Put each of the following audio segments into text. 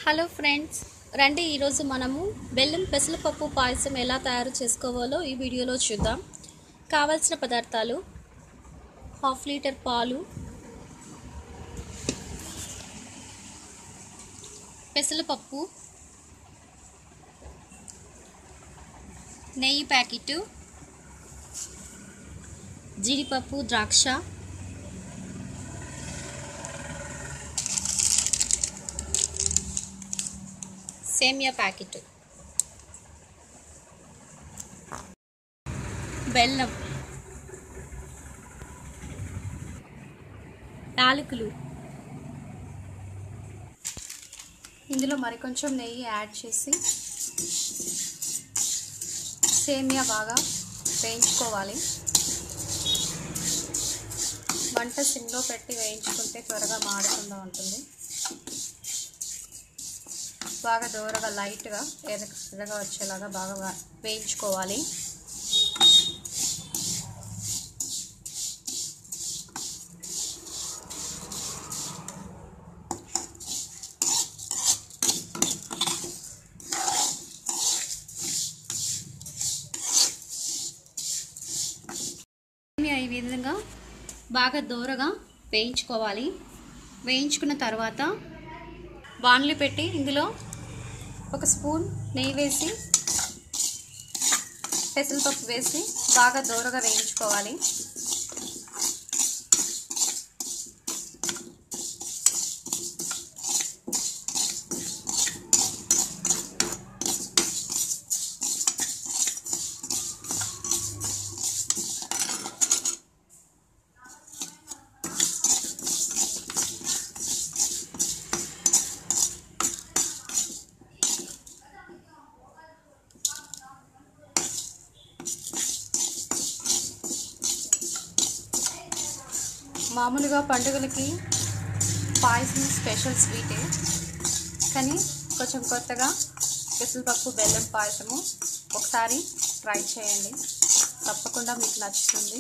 hello friends రండి ఈరోజు మనము బెల్లం పెసరపప్పు పాయసం ఎలా తయారు చేసుకోవాలో ఈ వీడియోలో చూద్దాం కావలసిన పదార్థాలు హాఫ్ లీటర్ పాలు పెసరపప్పు నెయ్యి ప్యాకెట్ జీడిపప్పు ద్రాక్ష సేమియా ప్యాకెట్ బెల్లం యాలకులు ఇందులో మరికొంచెం నెయ్యి యాడ్ చేసి సేమియా బాగా వేయించుకోవాలి వంట సిమ్లో పెట్టి వేయించుకుంటే త్వరగా మాడకుండా ఉంటుంది బాగా దూరగా లైట్గా ఎర్ర ఎర్రగా వచ్చేలాగా బాగా వా- వేయించుకోవాలి సేమియా ఈ విధంగా బాగా దూరగా వేయించుకోవాలి వేయించుకున్న తర్వాత బాణలు పెట్టి ఇందులో ఒక స్పూన్ నెయ్యి వేసి పెసరపప్పు వేసి బాగా దూరగా వేయించుకోవాలి మామూలుగా పండుగలకి పాయసం స్పెషల్ స్వీటే కానీ కొంచెం కొత్తగా పెసరపప్పు బెల్లం పాయసము ఒకసారి ట్రై చేయండి తప్పకుండా మీకు నచ్చుతుంది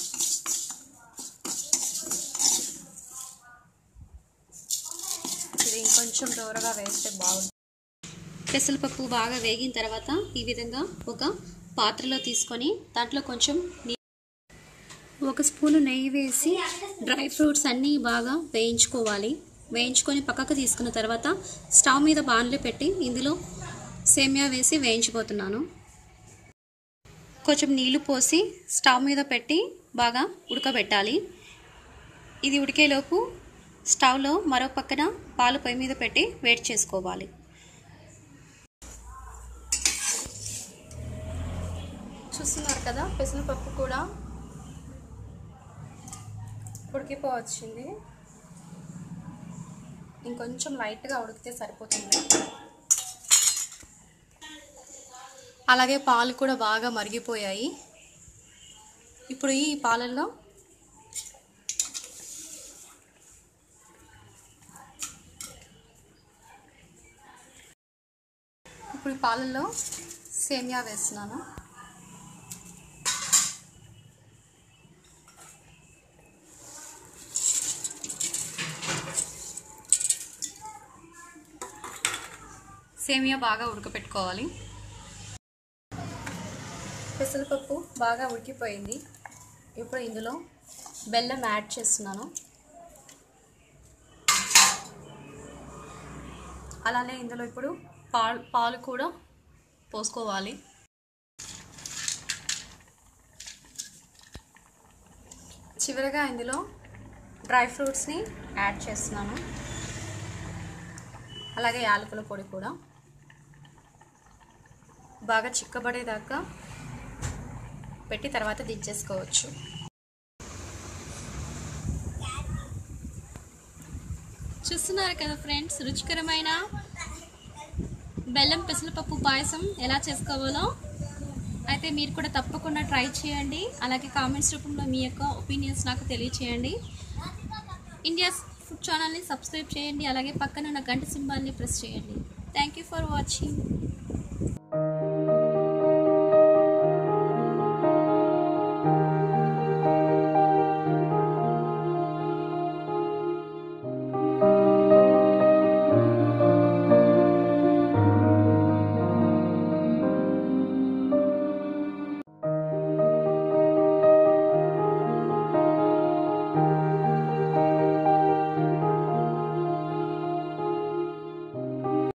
ఇది ఇంకొంచెం దూరగా వేస్తే బాగుంటుంది పెసరపప్పు బాగా వేగిన తర్వాత ఈ విధంగా ఒక పాత్రలో తీసుకొని దాంట్లో కొంచెం నీ- ఒక స్పూను నెయ్యి వేసి డ్రై ఫ్రూట్స్ అన్నీ బాగా వేయించుకోవాలి వేయించుకొని పక్కకు తీసుకున్న తర్వాత స్టవ్ మీద బాణలు పెట్టి ఇందులో సేమియా వేసి వేయించిపోతున్నాను కొంచెం నీళ్లు పోసి స్టవ్ మీద పెట్టి బాగా ఉడకబెట్టాలి ఇది ఉడికేలోపు స్టవ్లో మరో పక్కన పాలు పొయ్యి మీద పెట్టి వేడి చేసుకోవాలి చూస్తున్నారు కదా పెసరపప్పు కూడా ఉడికిపోవచ్చింది ఇంకొంచెం లైట్గా ఉడికితే సరిపోతుంది అలాగే పాలు కూడా బాగా మరిగిపోయాయి ఇప్పుడు ఈ పాలల్లో ఇప్పుడు ఈ పాలల్లో సేమియా వేస్తున్నాను సేమియా బాగా ఉడకపెట్టుకోవాలి పెసరపప్పు బాగా ఉడికిపోయింది ఇప్పుడు ఇందులో బెల్లం యాడ్ చేస్తున్నాను అలానే ఇందులో ఇప్పుడు పాలు పాలు కూడా పోసుకోవాలి చివరగా ఇందులో డ్రై ఫ్రూట్స్ని యాడ్ చేస్తున్నాను అలాగే యాలకుల పొడి కూడా బాగా చిక్కబడేదాకా పెట్టి తర్వాత దించేసుకోవచ్చు చూస్తున్నారు కదా ఫ్రెండ్స్ రుచికరమైన బెల్లం పెసరపప్పు పాయసం ఎలా చేసుకోవాలో అయితే మీరు కూడా తప్పకుండా ట్రై చేయండి అలాగే కామెంట్స్ రూపంలో మీ యొక్క ఒపీనియన్స్ నాకు తెలియచేయండి ఇండియా ఫుడ్ ఛానల్ని సబ్స్క్రైబ్ చేయండి అలాగే పక్కన ఉన్న గంట సింబాల్ని ప్రెస్ చేయండి థ్యాంక్ యూ ఫర్ వాచింగ్